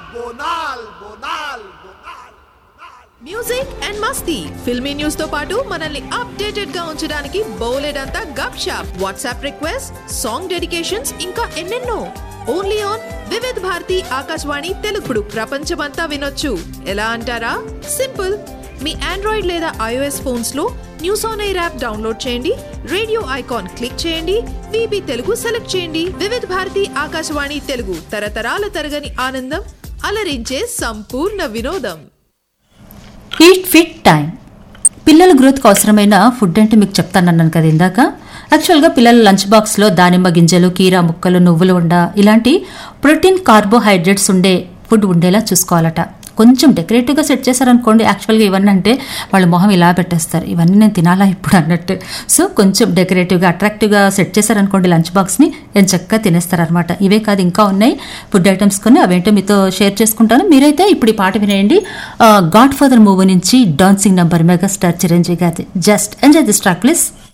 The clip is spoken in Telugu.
Bonal Bonal Bonal music and మస్తీ ఫిల్మీ న్యూస్ తో పాటు మనల్ని అప్డేటెడ్ గా ఉంచడానికి బోలెడంతా gupshup WhatsApp request song dedications ఇంకా ఎన్నెన్నో ఓన్లీ ఆన్ వివిధ్ భారతి ఆకాశవాణి తెలుగుడు ప్రపంచమంతా వినొచ్చు ఎలా అంటారా సింపుల్ మీ ఆండ్రాయిడ్ లేదా ఐఓఎస్ ఫోన్స్ లో news on air app download చేయండి రేడియో ఐకాన్ క్లిక్ చేయండి విబి తెలుగు సెలెక్ట్ చేయండి వివిధ్ భారతి ఆకాశవాణి తెలుగు తరతరాల తరగని ఆనందం అలరించే సంపూర్ణ వినోదం ఈట్ ఫిట్ టైం పిల్లల గ్రోత్కి అవసరమైన ఫుడ్ అంటే మీకు చెప్తానన్నాను కదా ఇందాక యాక్చువల్గా పిల్లల లంచ్ బాక్స్లో దానిమ్మ గింజలు కీరా ముక్కలు నువ్వులు ఉండ ఇలాంటి ప్రోటీన్ కార్బోహైడ్రేట్స్ ఉండే ఫుడ్ ఉండేలా చూసుకోవాలట కొంచెం డెకరేటివ్గా సెట్ చేశారనుకోండి యాక్చువల్గా ఇవన్నీ అంటే వాళ్ళ మొహం ఇలా పెట్టేస్తారు ఇవన్నీ నేను తినాలా ఇప్పుడు అన్నట్టు సో కొంచెం డెకరేటివ్గా అట్రాక్టివ్గా సెట్ చేశారనుకోండి లంచ్ బాక్స్ని నేను చక్కగా తినేస్తారనమాట ఇవే కాదు ఇంకా ఉన్నాయి ఫుడ్ ఐటమ్స్ కొన్ని అవేంటో మీతో షేర్ చేసుకుంటాను మీరైతే ఇప్పుడు ఈ పాట వినేయండి గాడ్ ఫాదర్ మూవీ నుంచి డాన్సింగ్ నంబర్ మెగాస్టార్ చిరంజీవి గారి just enjoy this track please